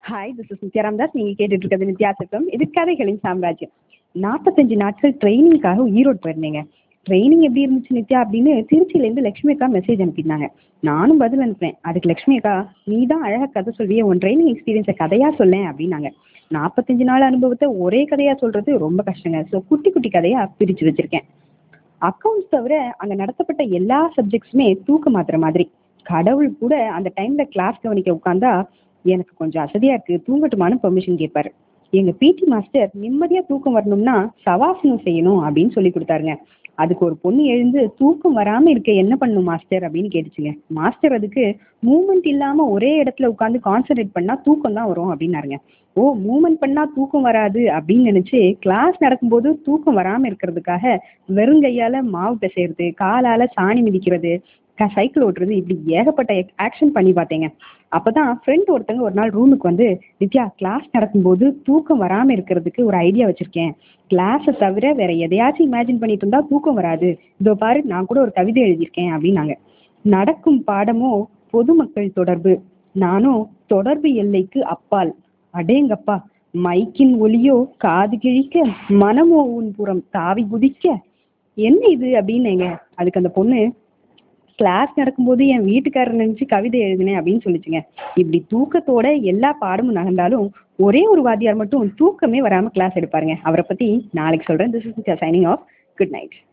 hi this is Nithya Ramdas நீங்கள் கேட்டுட்டு இருக்கிறது நித்யா சித்தம் இது கதைகளின் சாம்ராஜ்யம் நாற்பத்தஞ்சு நாட்கள் ட்ரைனிங்காக ஈரோடு போயிருந்தேங்க ட்ரைனிங் எப்படி இருந்துச்சு நித்யா அப்படின்னு திருச்சியிலேருந்து லக்ஷ்மி அக்கா மெசேஜ் அனுப்பியிருந்தாங்க நானும் பதில் அனுப்புனேன் அதுக்கு லக்ஷ்மி அக்கா நீ தான் அழகாக கதை சொல்வியே உன் ட்ரைனிங் எக்ஸ்பீரியன்ஸை கதையாக சொல்லேன் அப்படின்னாங்க நாற்பத்தஞ்சு நாள் அனுபவத்தை ஒரே கதையாக சொல்கிறது ரொம்ப கஷ்டங்க ஸோ குட்டி குட்டி கதையாக பிரித்து வச்சுருக்கேன் அக்கௌண்ட்ஸ் தவிர அங்கே நடத்தப்பட்ட எல்லா சப்ஜெக்ட்ஸுமே தூக்க மாத்திர மாதிரி கடவுள் கூட அந்த டைம்ல கிளாஸ் கவனிக்க உட்காந்தா எனக்கு கொஞ்சம் அசதியா இருக்கு தூங்கட்டுமான்னு பெர்மிஷன் கேட்பாரு எங்க பிடி மாஸ்டர் நிம்மதியா தூக்கம் வரணும்னா சவாசனம் செய்யணும் அப்படின்னு சொல்லி கொடுத்தாருங்க அதுக்கு ஒரு பொண்ணு எழுந்து தூக்கம் வராம இருக்க என்ன பண்ணும் மாஸ்டர் அப்படின்னு கேட்டுச்சுங்க மாஸ்டர் அதுக்கு மூமெண்ட் இல்லாம ஒரே இடத்துல உட்காந்து கான்சென்ட்ரேட் பண்ணா தூக்கம் தான் வரும் அப்படின்னாருங்க ஓ மூமெண்ட் பண்ணா தூக்கம் வராது அப்படின்னு நினைச்சு கிளாஸ் நடக்கும்போது தூக்கம் வராம இருக்கிறதுக்காக வெறுங்கையால மாவு பிசைறது காலால சாணி மிதிக்கிறது க- சைக்கிள் ஓட்டுறது இப்படி ஏகப்பட்ட ஆக்ஷன் பண்ணி பார்த்தேங்க அப்பதான் ஃப்ரெண்ட் ஒருத்தங்க ஒரு நாள் ரூமுக்கு வந்து நித்யா கிளாஸ் நடக்கும்போது தூக்கம் வராம இருக்கிறதுக்கு ஒரு ஐடியா வச்சிருக்கேன் கிளாஸை தவிர வேற எதையாச்சும் இமேஜின் பண்ணிட்டு இருந்தா தூக்கம் வராது இதோ பாரு நான் கூட ஒரு கவிதை எழுதியிருக்கேன் அப்படின்னாங்க நடக்கும் பாடமோ பொதுமக்கள் தொடர்பு நானும் தொடர்பு எல்லைக்கு அப்பால் அடேங்கப்பா மைக்கின் ஒலியோ காது கிழிக்க மனமோ உன் புறம் தாவி குதிக்க என்ன இது அப்படின்னேங்க அதுக்கு அந்த பொண்ணு கிளாஸ் நடக்கும்போது என் வீட்டுக்காரர் நினைச்சு கவிதை எழுதினேன் அப்படின்னு சொல்லிச்சுங்க இப்படி தூக்கத்தோட எல்லா பாடமும் நகர்ந்தாலும் ஒரே ஒரு வாத்தியார் மட்டும் தூக்கமே வராம கிளாஸ் எடுப்பாருங்க அவரை பத்தி நாளைக்கு சொல்றேன் this is signing off good night